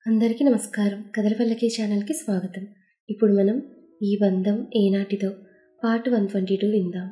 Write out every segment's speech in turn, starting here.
అందరికీ నమస్కారం కథల పల్లకి ఛానల్కి స్వాగతం ఇప్పుడు మనం ఈ బంధం ఏనాటిదో పార్ట్ వన్ ట్వంటీ టూ విందాం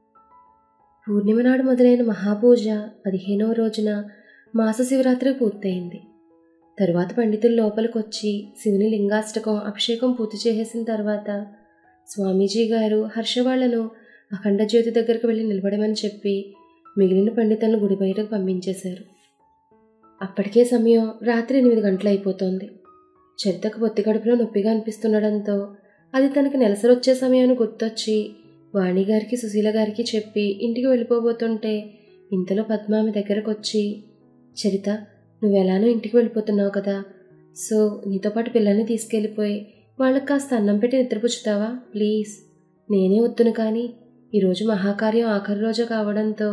పూర్ణిమ నాడు మొదలైన మహాపూజ పదిహేనవ రోజున మాస శివరాత్రి పూర్తయింది తరువాత పండితులు లోపలికొచ్చి శివుని లింగాష్టకం అభిషేకం పూర్తి చేసేసిన తర్వాత స్వామీజీ గారు హర్షవాళ్లను అఖండ జ్యోతి దగ్గరకు వెళ్ళి నిలబడమని చెప్పి మిగిలిన పండితులను గుడి బయటకు పంపించేశారు అప్పటికే సమయం రాత్రి ఎనిమిది గంటలు అయిపోతోంది చరితకు పొత్తి కడుపులో నొప్పిగా అనిపిస్తుండడంతో అది తనకి నెలసరి వచ్చే సమయాన్ని గుర్తొచ్చి వాణి గారికి సుశీల గారికి చెప్పి ఇంటికి వెళ్ళిపోబోతుంటే ఇంతలో పద్మ ఆమె దగ్గరకు వచ్చి చరిత నువ్వు ఎలానో ఇంటికి వెళ్ళిపోతున్నావు కదా సో నీతో పాటు పిల్లల్ని తీసుకెళ్ళిపోయి వాళ్ళకి కాస్త అన్నం పెట్టి నిద్రపుచ్చుతావా ప్లీజ్ నేనే వద్దును కానీ ఈరోజు మహాకార్యం ఆఖరి రోజు కావడంతో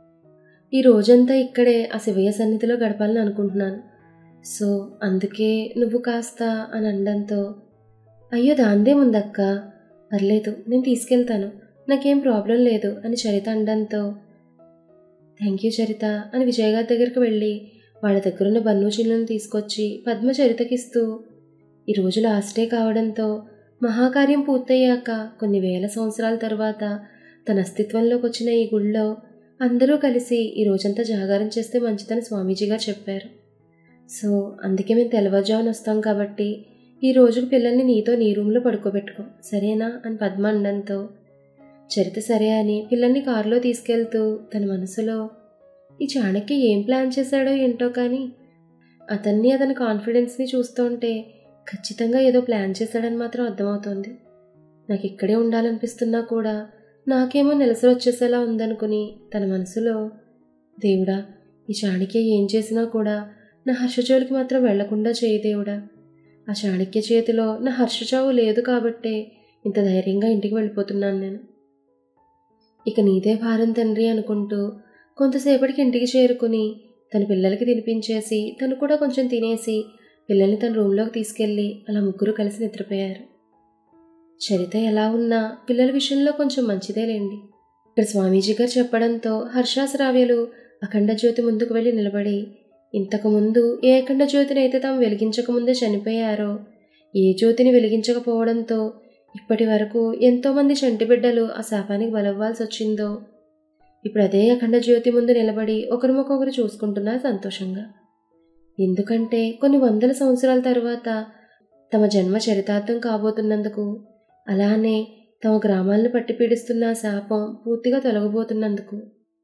ఈ రోజంతా ఇక్కడే ఆ శివయ్య సన్నిధిలో గడపాలని అనుకుంటున్నాను సో అందుకే నువ్వు కాస్త అని అనడంతో అయ్యో దాందే ముందక్క పర్లేదు నేను తీసుకెళ్తాను నాకేం ప్రాబ్లం లేదు అని చరిత అనడంతో థ్యాంక్ యూ చరిత అని విజయ్ గారి దగ్గరికి వెళ్ళి వాళ్ళ దగ్గరున్న బన్ను చిల్లును తీసుకొచ్చి పద్మ చరితకిస్తూ ఈ రోజు లాస్ట్ డే కావడంతో మహాకార్యం పూర్తయ్యాక కొన్ని వేల సంవత్సరాల తర్వాత తన అస్తిత్వంలోకి వచ్చిన ఈ గుళ్ళో అందరూ కలిసి ఈ రోజంతా జాగారం చేస్తే మంచిదని స్వామీజీ గారు చెప్పారు సో అందుకే మేము తెల్లవారుజామున వస్తాం కాబట్టి ఈ రోజుకు పిల్లల్ని నీతో నీ రూమ్లో పడుకోబెట్టుకో సరేనా అని పద్మ అనడంతో చరిత సరే అని పిల్లల్ని కారులో తీసుకెళ్తూ తన మనసులో ఈ చాణక్య ఏం ప్లాన్ చేశాడో ఏంటో కానీ అతన్ని అతని కాన్ఫిడెన్స్ని చూస్తుంటే ఖచ్చితంగా ఏదో ప్లాన్ చేశాడని మాత్రం అర్థమవుతోంది నాకు ఇక్కడే ఉండాలనిపిస్తున్నా కూడా నాకేమో నెలసరి వచ్చేసేలా ఉందనుకుని తన మనసులో దేవుడా ఈ చాణక్య ఏం చేసినా కూడా నా హర్షజోలికి మాత్రం వెళ్లకుండా చేయి దేవుడా ఆ చాణక్య చేతిలో నా హర్షచావు లేదు కాబట్టే ఇంత ధైర్యంగా ఇంటికి వెళ్ళిపోతున్నాను నేను ఇక నీదే భారం తండ్రి అనుకుంటూ కొంతసేపటికి ఇంటికి చేరుకుని తన పిల్లలకి తినిపించేసి తను కూడా కొంచెం తినేసి పిల్లల్ని తన రూమ్లోకి తీసుకెళ్ళి అలా ముగ్గురు కలిసి నిద్రపోయారు చరిత ఎలా ఉన్నా పిల్లల విషయంలో కొంచెం మంచిదేలేండి ఇక్కడ స్వామీజీ గారు చెప్పడంతో హర్షాశ్రావ్యలు అఖండ జ్యోతి ముందుకు వెళ్ళి నిలబడి ఇంతకుముందు ఏ అఖండ జ్యోతిని అయితే తాము వెలిగించకముందే చనిపోయారో ఏ జ్యోతిని వెలిగించకపోవడంతో ఇప్పటి వరకు ఎంతోమంది చంటి బిడ్డలు ఆ శాపానికి బలవ్వాల్సి వచ్చిందో ఇప్పుడు అదే అఖండ జ్యోతి ముందు నిలబడి ఒకరిమొకొకరు చూసుకుంటున్నారు సంతోషంగా ఎందుకంటే కొన్ని వందల సంవత్సరాల తరువాత తమ జన్మ చరితార్థం కాబోతున్నందుకు అలానే తమ గ్రామాలను పట్టి పీడిస్తున్న శాపం పూర్తిగా తొలగబోతున్నందుకు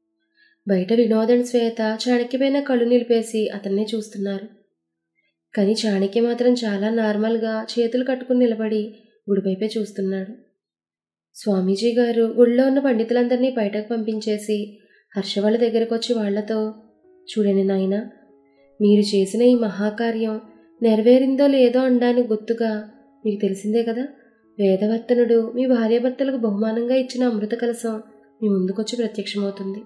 బయట వినోదన్ శ్వేత చాణక్యపైన కళ్ళు నిలిపేసి అతన్నే చూస్తున్నారు కానీ చాణక్య మాత్రం చాలా నార్మల్గా చేతులు కట్టుకుని నిలబడి గుడివైపే చూస్తున్నాడు స్వామీజీ గారు గుళ్ళో ఉన్న పండితులందరినీ బయటకు పంపించేసి హర్ష వాళ్ళ దగ్గరకు వచ్చి వాళ్లతో చూడండి నాయన మీరు చేసిన ఈ మహాకార్యం నెరవేరిందో లేదో అనడానికి గుర్తుగా మీకు తెలిసిందే కదా వేదవర్తనుడు మీ భార్యాభర్తలకు బహుమానంగా ఇచ్చిన అమృత కలసం మీ ముందుకొచ్చి ప్రత్యక్షమవుతుంది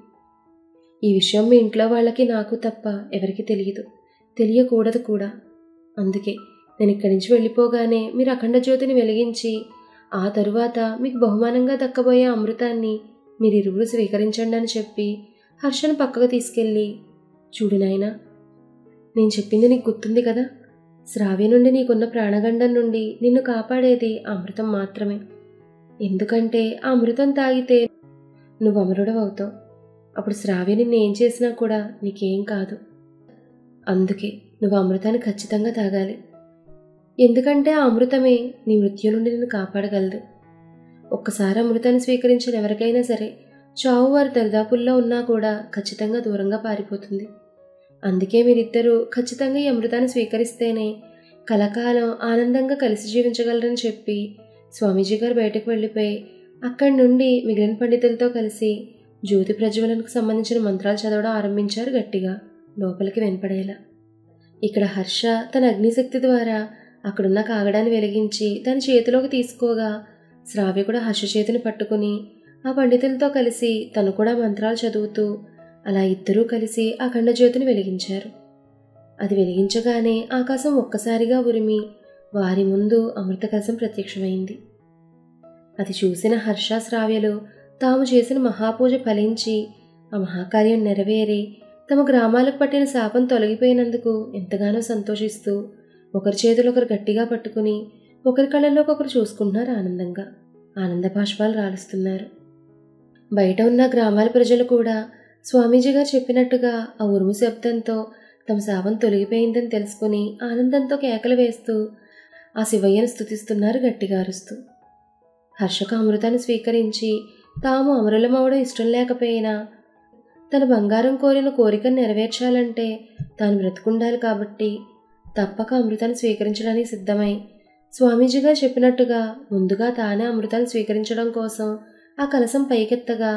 ఈ విషయం మీ ఇంట్లో వాళ్ళకి నాకు తప్ప ఎవరికి తెలియదు తెలియకూడదు కూడా అందుకే నేను ఇక్కడి నుంచి వెళ్ళిపోగానే మీరు అఖండ జ్యోతిని వెలిగించి ఆ తరువాత మీకు బహుమానంగా దక్కబోయే అమృతాన్ని మీరు ఇరువురు స్వీకరించండి అని చెప్పి హర్షను పక్కకు తీసుకెళ్ళి చూడు నాయనా నేను చెప్పింది నీకు గుర్తుంది కదా శ్రావ్య నుండి నీకున్న ప్రాణగండం నుండి నిన్ను కాపాడేది అమృతం మాత్రమే ఎందుకంటే ఆ అమృతం తాగితే నువ్వు అమరుడవవుతావు అప్పుడు శ్రావ్య నిన్ను ఏం చేసినా కూడా నీకేం కాదు అందుకే నువ్వు అమృతాన్ని ఖచ్చితంగా తాగాలి ఎందుకంటే ఆ అమృతమే నీ మృత్యు నుండి నిన్ను కాపాడగలదు ఒక్కసారి అమృతాన్ని స్వీకరించిన ఎవరికైనా సరే చావు వారి దరిదాపుల్లో ఉన్నా కూడా ఖచ్చితంగా దూరంగా పారిపోతుంది అందుకే మీరిద్దరూ ఖచ్చితంగా ఈ అమృతాన్ని స్వీకరిస్తేనే కలకాలం ఆనందంగా కలిసి జీవించగలరని చెప్పి స్వామీజీ గారు బయటకు వెళ్ళిపోయి అక్కడి నుండి మిగిలిన పండితులతో కలిసి జ్యోతి ప్రజ్వలనకు సంబంధించిన మంత్రాలు చదవడం ఆరంభించారు గట్టిగా లోపలికి వెనపడేలా ఇక్కడ హర్ష తన అగ్నిశక్తి ద్వారా అక్కడున్న కాగడాన్ని వెలిగించి దాని చేతిలోకి తీసుకోగా శ్రావ్య కూడా హర్ష చేతిని పట్టుకుని ఆ పండితులతో కలిసి తను కూడా మంత్రాలు చదువుతూ అలా ఇద్దరూ కలిసి ఆ జ్యోతిని వెలిగించారు అది వెలిగించగానే ఆకాశం ఒక్కసారిగా ఉరిమి వారి ముందు అమృత కలశం ప్రత్యక్షమైంది అది చూసిన హర్షశ్రావ్యలు తాము చేసిన మహాపూజ ఫలించి ఆ మహాకార్యం నెరవేరి తమ గ్రామాలకు పట్టిన శాపం తొలగిపోయినందుకు ఎంతగానో సంతోషిస్తూ ఒకరి చేతులు ఒకరు గట్టిగా పట్టుకుని ఒకరి కళ్ళల్లోకి ఒకరు చూసుకుంటున్నారు ఆనందంగా ఆనంద బాష్పాలు రాలుస్తున్నారు బయట ఉన్న గ్రామాల ప్రజలు కూడా స్వామీజీ గారు చెప్పినట్టుగా ఆ ఉరుము శబ్దంతో తమ శాపం తొలగిపోయిందని తెలుసుకుని ఆనందంతో కేకలు వేస్తూ ఆ శివయ్యను స్థుతిస్తున్నారు గట్టిగా అరుస్తూ హర్షక అమృతాన్ని స్వీకరించి తాము అమరులమవడం ఇష్టం లేకపోయినా తన బంగారం కోరిన కోరికను నెరవేర్చాలంటే తాను బ్రతుకుండాలి కాబట్టి తప్పక అమృతాన్ని స్వీకరించడానికి సిద్ధమై స్వామీజీగా చెప్పినట్టుగా ముందుగా తానే అమృతాన్ని స్వీకరించడం కోసం ఆ కలసం పైకెత్తగా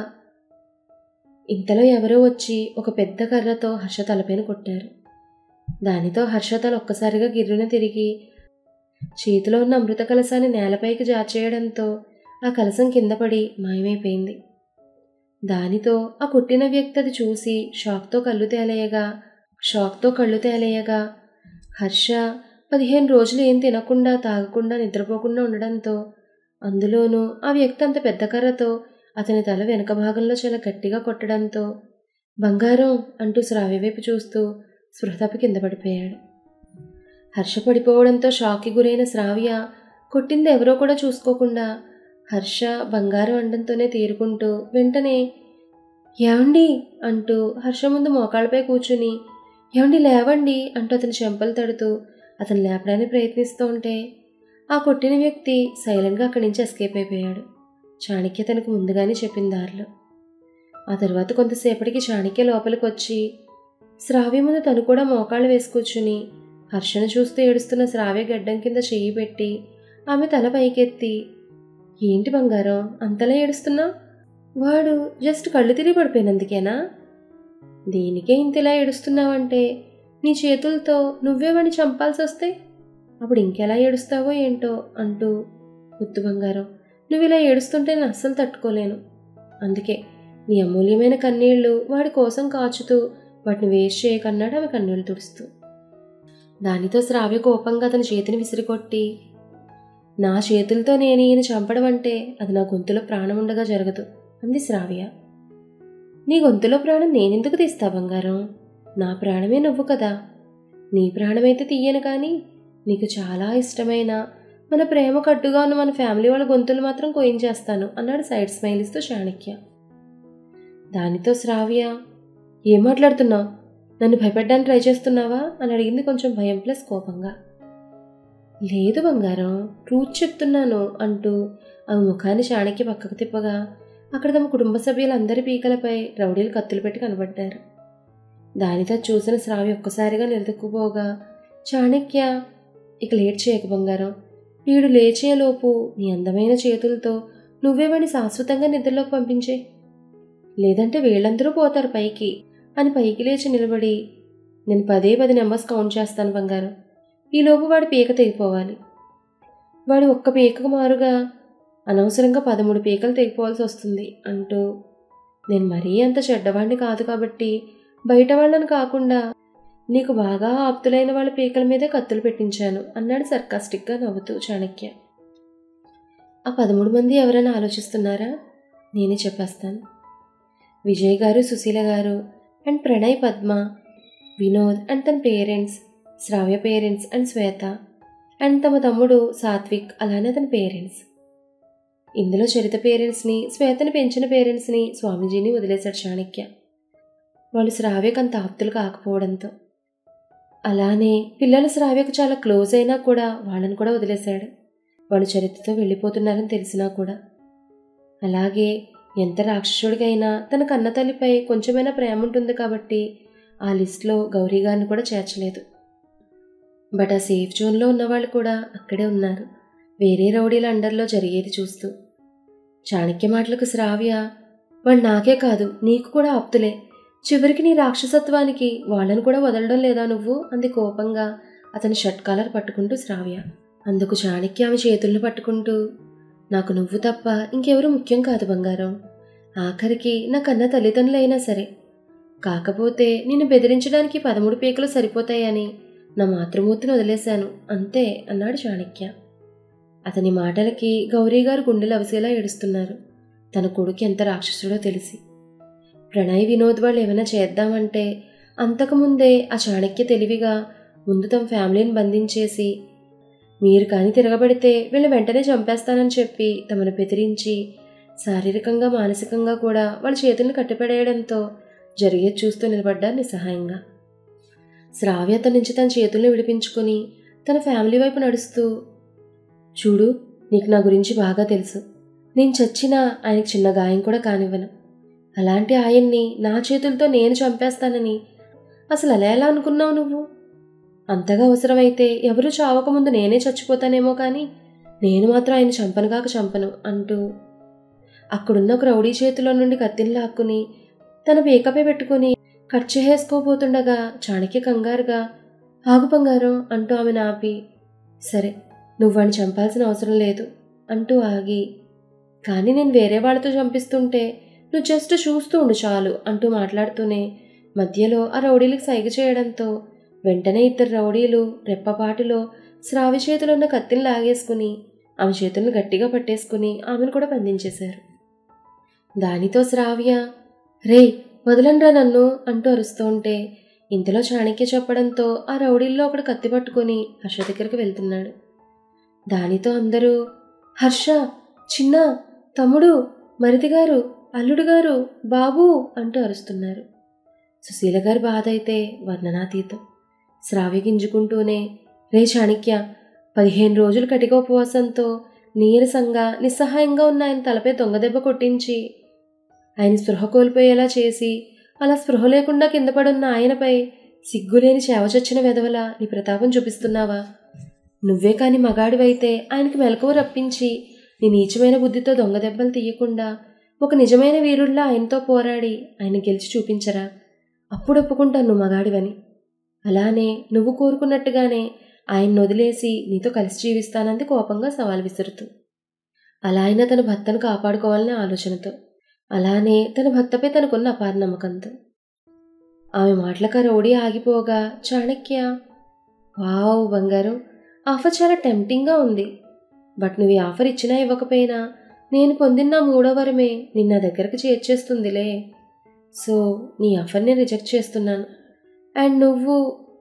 ఇంతలో ఎవరో వచ్చి ఒక పెద్ద కర్రతో హర్ష తలపైన కొట్టారు దానితో హర్ష తల ఒక్కసారిగా గిర్రున తిరిగి చేతిలో ఉన్న అమృత కలసాన్ని నేలపైకి జాచేయడంతో ఆ కలసం కింద పడి మాయమైపోయింది దానితో ఆ కొట్టిన వ్యక్తి అది చూసి షాక్తో కళ్ళు తేలేయగా షాక్తో కళ్ళు తేలేయగా హర్ష పదిహేను రోజులు ఏం తినకుండా తాగకుండా నిద్రపోకుండా ఉండడంతో అందులోనూ ఆ వ్యక్తి అంత పెద్ద కర్రతో అతని తల వెనక భాగంలో చాలా గట్టిగా కొట్టడంతో బంగారం అంటూ శ్రావ్య వైపు చూస్తూ స్పృహ తప్పి కింద పడిపోయాడు హర్ష పడిపోవడంతో షాక్కి గురైన శ్రావ్య కొట్టింది ఎవరో కూడా చూసుకోకుండా హర్ష బంగారం అండంతోనే తీరుకుంటూ వెంటనే ఏమండి అంటూ హర్ష ముందు మోకాళ్ళపై కూర్చుని ఏమండి లేవండి అంటూ అతని చెంపలు తడుతూ అతను లేపడానికి ప్రయత్నిస్తూ ఉంటే ఆ కొట్టిన వ్యక్తి సైలెంట్గా అక్కడి నుంచి ఎస్కేప్ అయిపోయాడు చాణక్య తనకు ముందుగానే చెప్పిన దారిలో ఆ తర్వాత కొంతసేపటికి చాణక్య లోపలికి వచ్చి శ్రావ్య ముందు తను కూడా మోకాళ్ళు వేసి కూర్చుని హర్షను చూస్తూ ఏడుస్తున్న శ్రావ్య గడ్డం కింద చెయ్యి పెట్టి ఆమె తల పైకెత్తి ఏంటి బంగారం అంతలా ఏడుస్తున్నా వాడు జస్ట్ కళ్ళు తిరిగి పడిపోయినందుకేనా దేనికే ఇంతలా ఏడుస్తున్నావంటే నీ చేతులతో నువ్వే వాడిని చంపాల్సి వస్తే అప్పుడు ఇంకెలా ఏడుస్తావో ఏంటో అంటూ ముత్తు బంగారం నువ్వు ఇలా ఏడుస్తుంటే నేను అస్సలు తట్టుకోలేను అందుకే నీ అమూల్యమైన కన్నీళ్లు వాడి కోసం కాచుతూ వాటిని వేస్ట్ చేయకన్నాడు ఆమె కన్నీళ్లు తుడుస్తూ దానితో శ్రావ్య కోపంగా అతని చేతిని విసిరికొట్టి నా చేతులతో నేను ఈయన చంపడం అంటే అది నా గొంతులో ప్రాణం ఉండగా జరగదు అంది శ్రావ్య నీ గొంతులో ప్రాణం నేనెందుకు తీస్తా బంగారం నా ప్రాణమే నువ్వు కదా నీ ప్రాణమైతే తీయను కానీ నీకు చాలా ఇష్టమైన మన ప్రేమ కట్టుగా ఉన్న మన ఫ్యామిలీ వాళ్ళ గొంతులు మాత్రం కోయించేస్తాను అన్నాడు సైడ్ స్మైల్ ఇస్తూ చాణక్య దానితో శ్రావ్య ఏం మాట్లాడుతున్నావు నన్ను భయపెట్టడానికి ట్రై చేస్తున్నావా అని అడిగింది కొంచెం భయం ప్లస్ కోపంగా లేదు బంగారం ట్రూత్ చెప్తున్నాను అంటూ ఆమె ముఖాన్ని చాణక్య పక్కకు తిప్పగా అక్కడ తమ కుటుంబ సభ్యులందరి పీకలపై రౌడీలు కత్తులు పెట్టి కనబడ్డారు దానితో చూసిన శ్రావ్య ఒక్కసారిగా నిలదొక్కుపోగా చాణక్య ఇక లేట్ చేయక బంగారం వీడు లేచేలోపు నీ అందమైన చేతులతో నువ్వే వాడిని శాశ్వతంగా నిద్రలోకి పంపించే లేదంటే వీళ్ళందరూ పోతారు పైకి అని పైకి లేచి నిలబడి నేను పదే పది నెంబర్స్ కౌంట్ చేస్తాను బంగారం ఈలోపు వాడి పీక తెగిపోవాలి వాడి ఒక్క పీకకు మారుగా అనవసరంగా పదమూడు పీకలు తెగిపోవాల్సి వస్తుంది అంటూ నేను మరీ అంత చెడ్డవాడిని కాదు కాబట్టి బయట వాళ్ళని కాకుండా నీకు బాగా ఆప్తులైన వాళ్ళ పీకల మీదే కత్తులు పెట్టించాను అన్నాడు సర్కాస్టిక్గా నవ్వుతూ చాణక్య ఆ పదమూడు మంది ఎవరైనా ఆలోచిస్తున్నారా నేనే చెప్పేస్తాను విజయ్ గారు సుశీల గారు అండ్ ప్రణయ్ పద్మ వినోద్ అండ్ తన parents Shravya parents and Shweta and తమ తమ్ముడు సాత్విక్ అలానే తన పేరెంట్స్ ఇందులో చరిత పేరెంట్స్ని శ్వేతని పెంచిన పేరెంట్స్ని స్వామీజీని వదిలేశాడు చాణక్య వాళ్ళు శ్రావ్యకు అంత ఆప్తులు కాకపోవడంతో అలానే పిల్లలు శ్రావ్యకు చాలా క్లోజ్ అయినా కూడా వాళ్ళని కూడా వదిలేశాడు వాళ్ళు చరిత్రతో వెళ్ళిపోతున్నారని తెలిసినా కూడా అలాగే ఎంత రాక్షసుడికైనా తన కన్న తల్లిపై కొంచెమైనా ప్రేమ ఉంటుంది కాబట్టి ఆ లిస్ట్లో గౌరీ గారిని కూడా చేర్చలేదు బట్ ఆ సేఫ్ జోన్లో ఉన్నవాళ్ళు కూడా అక్కడే ఉన్నారు వేరే రౌడీల అండర్లో జరిగేది చూస్తూ చాణక్య మాటలకు శ్రావ్య వాళ్ళు నాకే కాదు నీకు కూడా ఆప్తులే చివరికి నీ రాక్షసత్వానికి వాళ్ళని కూడా వదలడం లేదా నువ్వు అంది కోపంగా అతని షర్ట్ కాలర్ పట్టుకుంటూ శ్రావ్య అందుకు చాణక్య ఆమె చేతుల్ని పట్టుకుంటూ నాకు నువ్వు తప్ప ఇంకెవరు ముఖ్యం కాదు బంగారం ఆఖరికి నా కన్న తల్లిదండ్రులైనా సరే కాకపోతే నిన్ను బెదిరించడానికి పదమూడు పీకలు సరిపోతాయని నా మాతృమూర్తిని వదిలేశాను అంతే అన్నాడు చాణక్య అతని మాటలకి గౌరీగారు గుండెలు అవసేలా ఏడుస్తున్నారు తన కొడుకు ఎంత రాక్షసుడో తెలిసి ప్రణయ్ వినోద్ వాళ్ళు ఏమైనా చేద్దామంటే అంతకుముందే ఆ చాణక్య తెలివిగా ముందు తమ ఫ్యామిలీని బంధించేసి మీరు కానీ తిరగబడితే వీళ్ళు వెంటనే చంపేస్తానని చెప్పి తమను బెదిరించి శారీరకంగా మానసికంగా కూడా వాళ్ళ చేతుల్ని కట్టిపడేయడంతో జరిగేది చూస్తూ నిలబడ్డారు నిస్సహాయంగా శ్రావ్య అతని నుంచి తన చేతుల్ని విడిపించుకొని తన ఫ్యామిలీ వైపు నడుస్తూ చూడు నీకు నా గురించి బాగా తెలుసు నేను చచ్చినా ఆయనకి చిన్న గాయం కూడా కానివ్వను అలాంటి ఆయన్ని నా చేతులతో నేను చంపేస్తానని అసలు అలా ఎలా అనుకున్నావు నువ్వు అంతగా అవసరమైతే ఎవరూ చావకముందు నేనే చచ్చిపోతానేమో కానీ నేను మాత్రం ఆయన చంపను కాక చంపను అంటూ అక్కడున్న ఒక రౌడీ చేతిలో నుండి కత్తిని లాక్కుని తన పేకపై పెట్టుకుని కట్ చేసేసుకోబోతుండగా చాణక్య కంగారుగా ఆగు బంగారం అంటూ ఆమెను ఆపి సరే నువ్వు వాడిని చంపాల్సిన అవసరం లేదు అంటూ ఆగి కానీ నేను వేరే వాళ్ళతో చంపిస్తుంటే నువ్వు జస్ట్ చూస్తూ ఉండు చాలు అంటూ మాట్లాడుతూనే మధ్యలో ఆ రౌడీలకు సైగ చేయడంతో వెంటనే ఇద్దరు రౌడీలు రెప్పపాటులో శ్రావి చేతులున్న కత్తిని లాగేసుకుని ఆమె చేతులను గట్టిగా పట్టేసుకుని ఆమెను కూడా బంధించేశారు దానితో శ్రావ్య రే వదలండ్రా నన్ను అంటూ అరుస్తుంటే ఇంతలో చాణక్య చెప్పడంతో ఆ రౌడీల్లో ఒకడు కత్తి పట్టుకొని హర్ష దగ్గరికి వెళ్తున్నాడు దానితో అందరూ హర్ష చిన్న తమ్ముడు మరిది గారు అల్లుడు గారు బాబు అంటూ అరుస్తున్నారు సుశీల గారి బాధ అయితే వర్ణనాతీతం శ్రావ్య గింజుకుంటూనే రే చాణక్య పదిహేను రోజులు కటిక ఉపవాసంతో నీరసంగా నిస్సహాయంగా ఉన్న ఆయన తలపై దొంగదెబ్బ కొట్టించి ఆయన స్పృహ కోల్పోయేలా చేసి అలా స్పృహ లేకుండా కింద పడున్న ఆయనపై సిగ్గులేని చేవచొచ్చిన వెధవల నీ ప్రతాపం చూపిస్తున్నావా నువ్వే కాని మగాడివైతే ఆయనకి మెలకువ రప్పించి నీ నీచమైన బుద్ధితో దొంగ దెబ్బలు తీయకుండా ఒక నిజమైన వీరుల్లా ఆయనతో పోరాడి ఆయన గెలిచి చూపించరా అప్పుడు ఒప్పుకుంటాను నువ్వు మగాడివని అలానే నువ్వు కోరుకున్నట్టుగానే ఆయన వదిలేసి నీతో కలిసి జీవిస్తానంది కోపంగా సవాల్ విసురుతూ అలా అయినా తన భర్తను కాపాడుకోవాలనే ఆలోచనతో అలానే తన భర్తపై తనకున్న అపార నమ్మకంతో ఆమె మాటలకు ఆ రౌడీ ఆగిపోగా చాణక్య వావ్ బంగారం ఆఫర్ చాలా టెంప్టింగ్గా ఉంది బట్ నువ్వు ఈ ఆఫర్ ఇచ్చినా ఇవ్వకపోయినా నేను పొందిన నా మూడో వరమే నిన్న దగ్గరకు చేర్చేస్తుందిలే సో నీ ఆఫర్ని రిజెక్ట్ చేస్తున్నాను అండ్ నువ్వు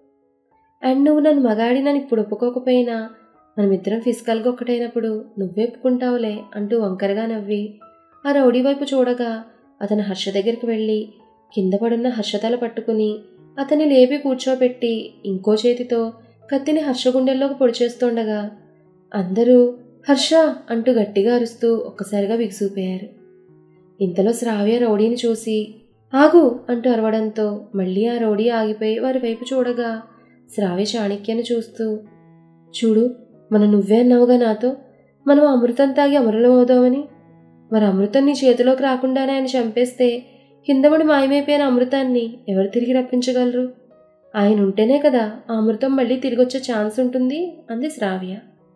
అండ్ నువ్వు నన్ను మగాడి నన్ను ఇప్పుడు ఒప్పుకోకపోయినా మనమిద్దరం ఫిజికల్గా ఒక్కటైనప్పుడు నువ్వే ఒప్పుకుంటావులే అంటూ వంకరగా నవ్వి ఆ రౌడీ వైపు చూడగా అతను హర్ష దగ్గరికి వెళ్ళి కింద పడున్న హర్షతల పట్టుకుని అతన్ని లేపి కూర్చోబెట్టి ఇంకో చేతితో కత్తిని హర్ష గుండెల్లోకి పొడిచేస్తుండగా అందరూ హర్ష అంటూ గట్టిగా అరుస్తూ ఒక్కసారిగా బిగుసూపోయారు ఇంతలో శ్రావ్య రౌడీని చూసి ఆగు అంటూ అరవడంతో మళ్ళీ ఆ రౌడీ ఆగిపోయి వారి వైపు చూడగా శ్రావ్య చాణక్యను చూస్తూ చూడు మనం నువ్వే అన్నావుగా నాతో మనం అమృతం తాగి అమరులమవుదామని మరి అమృతం నీ చేతిలోకి రాకుండానే ఆయన చంపేస్తే కిందపడి మాయమైపోయిన అమృతాన్ని ఎవరు తిరిగి రప్పించగలరు ఆయన ఉంటేనే కదా ఆ అమృతం మళ్ళీ తిరిగి వచ్చే ఛాన్స్ ఉంటుంది అంది శ్రావ్య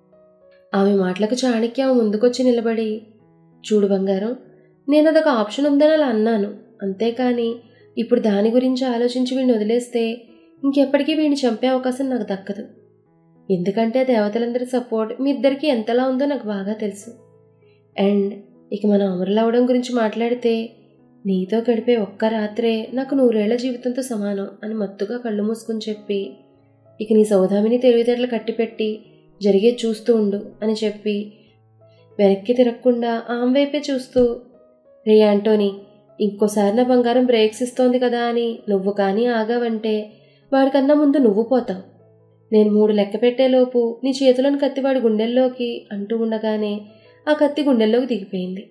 ఆమె మాటలకు చాణక్య ఆమె ముందుకొచ్చి నిలబడి చూడు బంగారం నేను అదొక ఆప్షన్ ఉందని అలా అన్నాను అంతేకాని ఇప్పుడు దాని గురించి ఆలోచించి వీడిని వదిలేస్తే ఇంకెప్పటికీ వీడిని చంపే అవకాశం నాకు దక్కదు ఎందుకంటే దేవతలందరి సపోర్ట్ మీ ఇద్దరికి ఎంతలా ఉందో నాకు బాగా తెలుసు అండ్ ఇక మనం అమరులవడం గురించి మాట్లాడితే నీతో గడిపే ఒక్క రాత్రే నాకు నూరేళ్ల జీవితంతో సమానం అని మత్తుగా కళ్ళు మూసుకుని చెప్పి ఇక నీ సౌదామిని తెలివితేటలు కట్టిపెట్టి జరిగే చూస్తూ ఉండు అని చెప్పి వెనక్కి తిరగకుండా ఆమె వైపే చూస్తూ రే యాంటోనీ ఇంకోసారి నా బంగారం బ్రేక్స్ ఇస్తోంది కదా అని నువ్వు కానీ ఆగావంటే వాడికన్నా ముందు నువ్వు పోతావు నేను మూడు లెక్క పెట్టేలోపు నీ చేతులను కత్తి వాడి గుండెల్లోకి అంటూ ఉండగానే ఆ కత్తి గుండెల్లోకి దిగిపోయింది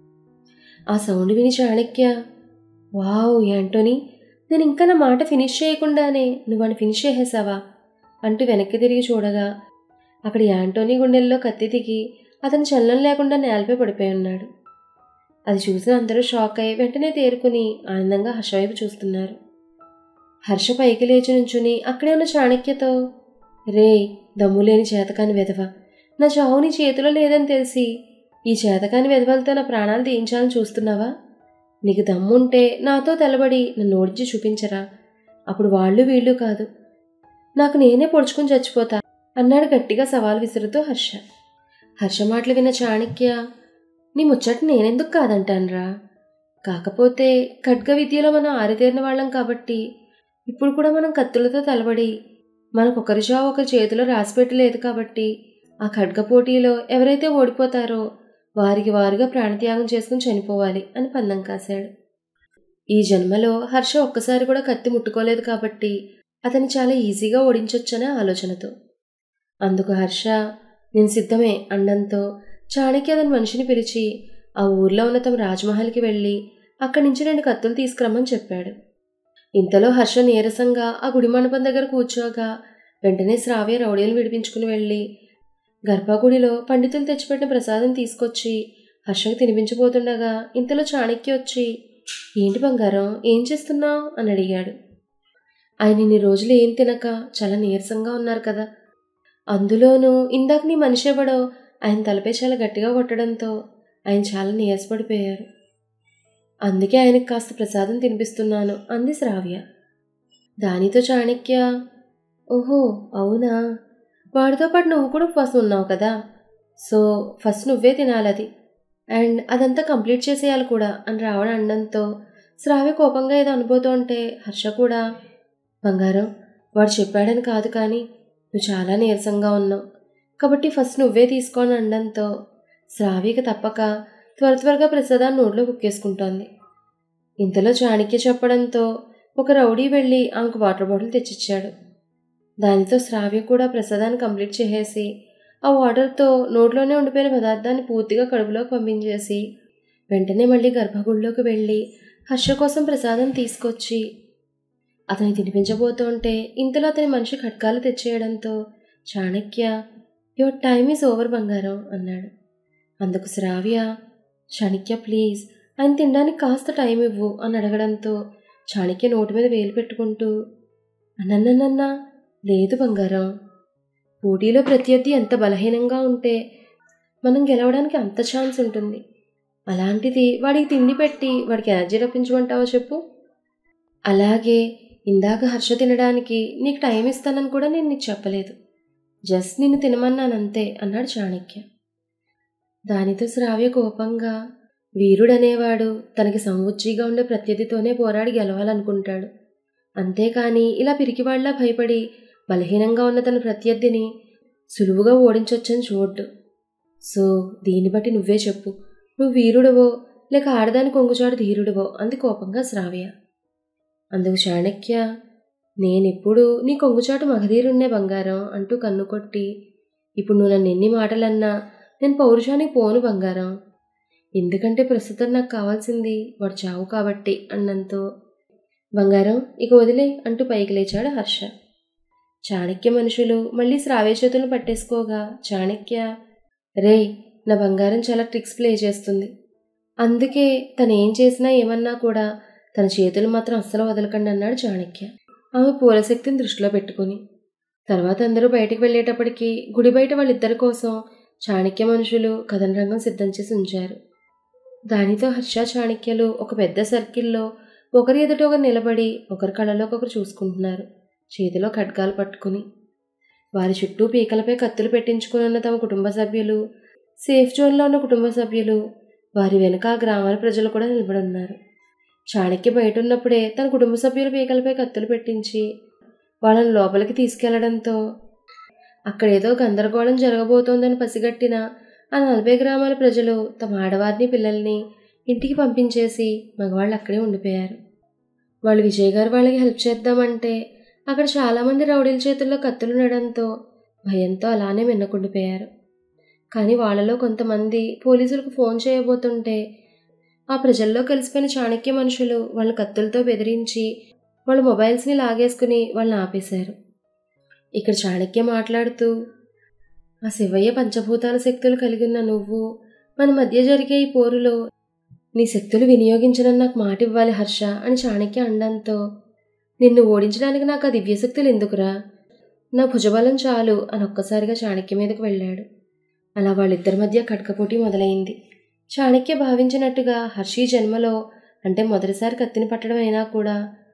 ఆ సౌండ్ విని చాణక్య వావ్ యాంటోనీ నేను ఇంకా నా మాట ఫినిష్ చేయకుండానే నువ్వు అని ఫినిష్ చేసేసావా అంటూ వెనక్కి తిరిగి చూడగా అక్కడ యాంటోనీ గుండెల్లో కత్తి దిగి అతను చలనం లేకుండా నేలపై పడిపోయి ఉన్నాడు అది చూసిన అందరూ షాక్ అయి వెంటనే తేరుకుని ఆనందంగా హర్ష వైపు చూస్తున్నారు హర్ష పైకి లేచి నుంచుని అక్కడే ఉన్న చాణక్యతో రే దమ్ములేని చేతకాని వెధవ నా చావు నీ చేతిలో లేదని తెలిసి ఈ చేతకాని వెధవలతో నా ప్రాణాలు తీయించాలని చూస్తున్నావా నీకు దమ్ముంటే నాతో తెలబడి నన్ను ఓడించి చూపించరా అప్పుడు వాళ్ళు వీళ్ళు కాదు నాకు నేనే పొడుచుకుని చచ్చిపోతా అన్నాడు గట్టిగా సవాల్ విసురుతూ హర్ష హర్ష మాటలు విన్న చాణక్య నీ ముచ్చట నేనెందుకు కాదంటానురా కాకపోతే ఖడ్గ విద్యలో మనం ఆరితేరిన వాళ్ళం కాబట్టి ఇప్పుడు కూడా మనం కత్తులతో తలబడి మనకొకరి చావు ఒకరి చేతిలో రాసిపెట్టలేదు కాబట్టి ఆ ఖడ్గ పోటీలో ఎవరైతే ఓడిపోతారో వారికి వారుగా ప్రాణత్యాగం చేసుకుని చనిపోవాలి అని పందెం కాశాడు ఈ జన్మలో హర్ష ఒక్కసారి కూడా కత్తి ముట్టుకోలేదు కాబట్టి అతన్ని చాలా ఈజీగా ఓడించొచ్చనే ఆలోచనతో అందుకు హర్ష నేను సిద్ధమే అండంతో చాణక్య అతని మనిషిని పిలిచి ఆ ఊర్లో ఉన్న తమ రాజ్మహల్కి వెళ్ళి అక్కడి నుంచి రెండు కత్తులు తీసుకురమ్మని చెప్పాడు ఇంతలో హర్ష నీరసంగా ఆ గుడి మండపం దగ్గర కూర్చోగా వెంటనే శ్రావ్య రౌడీలు విడిపించుకుని వెళ్ళి గర్భగుడిలో పండితులు తెచ్చిపెట్టిన ప్రసాదం తీసుకొచ్చి హర్షకు తినిపించబోతుండగా ఇంతలో చాణక్య వచ్చి ఏంటి బంగారం ఏం చేస్తున్నావు అని అడిగాడు ఆయన ఇన్ని రోజులు ఏం తినక చాలా నీరసంగా ఉన్నారు కదా అందులోనూ ఇందాక నీ మనిషి ఎవడో ఆయన తలపై చాలా గట్టిగా కొట్టడంతో ఆయన చాలా నీరసపడిపోయారు అందుకే ఆయనకు కాస్త ప్రసాదం తినిపిస్తున్నాను అంది శ్రావ్య దానితో చాణక్య ఓహో అవునా వాడితో పాటు నువ్వు కూడా ఉపవాసం ఉన్నావు కదా సో ఫస్ట్ నువ్వే తినాలది అండ్ అదంతా కంప్లీట్ చేసేయాలి కూడా అని రావడం అనడంతో శ్రావ్య కోపంగా ఏదో అనుభూతుంటే హర్ష కూడా బంగారం వాడు చెప్పాడని కాదు కానీ నువ్వు చాలా నీరసంగా ఉన్నావు కాబట్టి ఫస్ట్ నువ్వే తీసుకొని అనడంతో శ్రావ్యకి తప్పక త్వర త్వరగా ప్రసాదాన్ని నోట్లో కుక్కేసుకుంటోంది ఇంతలో చాణక్య చెప్పడంతో ఒక రౌడీ వెళ్ళి ఆమెకు వాటర్ బాటిల్ తెచ్చిచ్చాడు దానితో శ్రావ్య కూడా ప్రసాదాన్ని కంప్లీట్ చేసేసి ఆ వాటర్తో నోట్లోనే ఉండిపోయిన పదార్థాన్ని పూర్తిగా కడుపులోకి పంపించేసి వెంటనే మళ్ళీ గర్భగుడిలోకి వెళ్ళి హర్ష కోసం ప్రసాదం తీసుకొచ్చి అతని తినిపించబోతుంటే ఇంతలో అతని మనిషి ఖడ్గాలు తెచ్చేయడంతో Chanakya your time is over బంగారం అన్నాడు అందుకు శ్రావ్య చాణక్య ప్లీజ్ ఆయన తినడానికి కాస్త టైం ఇవ్వు అని అడగడంతో చాణక్య నోటి మీద వేలు పెట్టుకుంటూ అన్నన్నన్నా లేదు బంగారం పోటీలో ప్రత్యర్థి ఎంత బలహీనంగా ఉంటే మనం గెలవడానికి అంత ఛాన్స్ ఉంటుంది అలాంటిది వాడికి తిండి పెట్టి వాడికి ఎనర్జీ రప్పించమంటావో చెప్పు అలాగే ఇందాక హర్ష తినడానికి నీకు టైం ఇస్తానని కూడా నేను నీకు చెప్పలేదు జస్ట్ నిన్ను తినమన్నానంతే అన్నాడు చాణక్య దానితో శ్రావ్య కోపంగా వీరుడనేవాడు తనకి సంవుచ్చిగా ఉండే ప్రత్యర్థితోనే పోరాడి గెలవాలనుకుంటాడు అంతేకాని ఇలా పిరికివాళ్ల భయపడి బలహీనంగా ఉన్న తన ప్రత్యర్థిని సులువుగా ఓడించొచ్చని చూడ్డు సో దీన్ని బట్టి నువ్వే చెప్పు నువ్వు వీరుడవో లేక ఆడదాని కొంగుచాడు ధీరుడవో అంది కోపంగా శ్రావ్య అందుకు చాణక్య నేనెప్పుడు నీ కొంగుచాటు మగధీరున్నే బంగారం అంటూ కన్ను కొట్టి ఇప్పుడు నువ్వు నన్ను ఎన్ని మాటలన్నా నేను పౌరుషానికి పోను బంగారం ఎందుకంటే ప్రస్తుతం నాకు కావాల్సింది వాడు చావు కాబట్టి అన్నంతో బంగారం ఇక వదిలే అంటూ పైకి లేచాడు హర్ష చాణక్య మనుషులు మళ్ళీ శ్రావ్య చేతులను పట్టేసుకోగా చాణక్య రే నా బంగారం చాలా ట్రిక్స్ ప్లే చేస్తుంది అందుకే తను ఏం చేసినా ఏమన్నా కూడా తన చేతులు మాత్రం అస్సలు వదలకండి అన్నాడు చాణక్య ఆమె పూలశక్తిని దృష్టిలో పెట్టుకుని తర్వాత అందరూ బయటికి వెళ్ళేటప్పటికి గుడి బయట వాళ్ళిద్దరి కోసం చాణక్య మనుషులు కథన రంగం సిద్ధం చేసి ఉంచారు దానితో హర్ష చాణక్యలు ఒక పెద్ద సర్కిల్లో ఒకరి ఎదుట ఒకరు నిలబడి ఒకరి కళ్ళలోకి ఒకరు చూసుకుంటున్నారు చేతిలో ఖడ్గాలు పట్టుకుని వారి చుట్టూ పీకలపై కత్తులు పెట్టించుకుని ఉన్న తమ కుటుంబ సభ్యులు సేఫ్ జోన్లో ఉన్న కుటుంబ సభ్యులు వారి వెనుక ఆ గ్రామాల ప్రజలు కూడా నిలబడి ఉన్నారు చాణక్య బయట ఉన్నప్పుడే తన కుటుంబ సభ్యుల పీకలపై కత్తులు పెట్టించి వాళ్ళని లోపలికి తీసుకెళ్లడంతో అక్కడేదో గందరగోళం జరగబోతోందని పసిగట్టిన ఆ నలభై గ్రామాల ప్రజలు తమ ఆడవారిని పిల్లల్ని ఇంటికి పంపించేసి మగవాళ్ళు అక్కడే ఉండిపోయారు వాళ్ళు విజయ్ గారు వాళ్ళకి హెల్ప్ చేద్దామంటే అక్కడ చాలామంది రౌడీల చేతుల్లో కత్తులు ఉండడంతో భయంతో అలానే మిన్నకుండిపోయారు కానీ వాళ్ళలో కొంతమంది పోలీసులకు ఫోన్ చేయబోతుంటే ఆ ప్రజల్లో కలిసిపోయిన చాణక్య మనుషులు వాళ్ళ కత్తులతో బెదిరించి వాళ్ళ మొబైల్స్ని లాగేసుకుని వాళ్ళని ఆపేశారు ఇక్కడ చాణక్య మాట్లాడుతూ ఆ శివయ్య పంచభూతాల శక్తులు కలిగి ఉన్న నువ్వు మన మధ్య జరిగే ఈ పోరులో నీ శక్తులు వినియోగించడం నాకు మాట ఇవ్వాలి హర్ష అని చాణక్య అండంతో నిన్ను ఓడించడానికి నాకు ఆ దివ్యశక్తులు ఎందుకురా నా భుజబలం చాలు అని ఒక్కసారిగా చాణక్య మీదకు వెళ్ళాడు అలా వాళ్ళిద్దరి మధ్య కటకపోటీ మొదలైంది చాణక్య భావించినట్టుగా హర్షి జన్మలో అంటే మొదటిసారి కత్తిని పట్టడం అయినా కూడా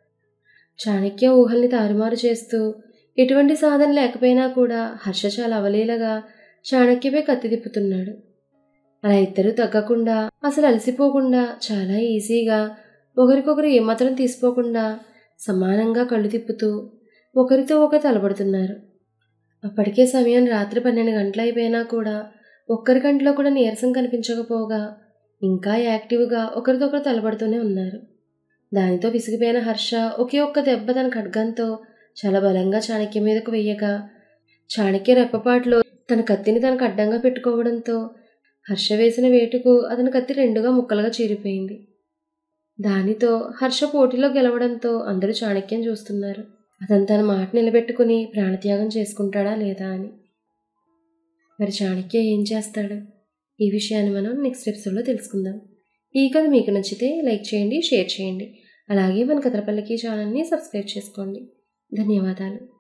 చాణక్య ఊహల్ని తారుమారు చేస్తూ ఎటువంటి సాధన లేకపోయినా కూడా హర్ష చాలా అవలీలగా చాణక్యపై కత్తి తిప్పుతున్నాడు అలా ఇద్దరు తగ్గకుండా అసలు అలసిపోకుండా చాలా ఈజీగా ఒకరికొకరు ఏమాత్రం తీసిపోకుండా సమానంగా కళ్ళు తిప్పుతూ ఒకరితో ఒకరు తలబడుతున్నారు అప్పటికే సమయం రాత్రి పన్నెండు గంటలు అయిపోయినా కూడా ఒక్కరి కంట్లో కూడా నీరసం కనిపించకపోగా ఇంకా యాక్టివ్గా ఒకరితో ఒకరు తలబడుతూనే ఉన్నారు దానితో విసిగిపోయిన హర్ష ఒకే ఒక్క దెబ్బ తన ఖడ్గంతో చాలా బలంగా చాణక్య మీదకు వెయ్యగా చాణక్య రెప్పపాట్లో తన కత్తిని తనకు అడ్డంగా పెట్టుకోవడంతో హర్ష వేసిన వేటుకు అతని కత్తి రెండుగా ముక్కలుగా చీరిపోయింది దానితో హర్ష పోటీలో గెలవడంతో అందరూ చాణక్యం చూస్తున్నారు అతను తన మాట నిలబెట్టుకుని ప్రాణత్యాగం చేసుకుంటాడా లేదా అని మరి చాణక్య ఏం చేస్తాడు ఈ విషయాన్ని మనం నెక్స్ట్ ఎపిసోడ్లో తెలుసుకుందాం ఈ కథ మీకు నచ్చితే లైక్ చేయండి షేర్ చేయండి అలాగే మన కథలపల్లికి ఛానల్ని సబ్స్క్రైబ్ చేసుకోండి ధన్యవాదాలు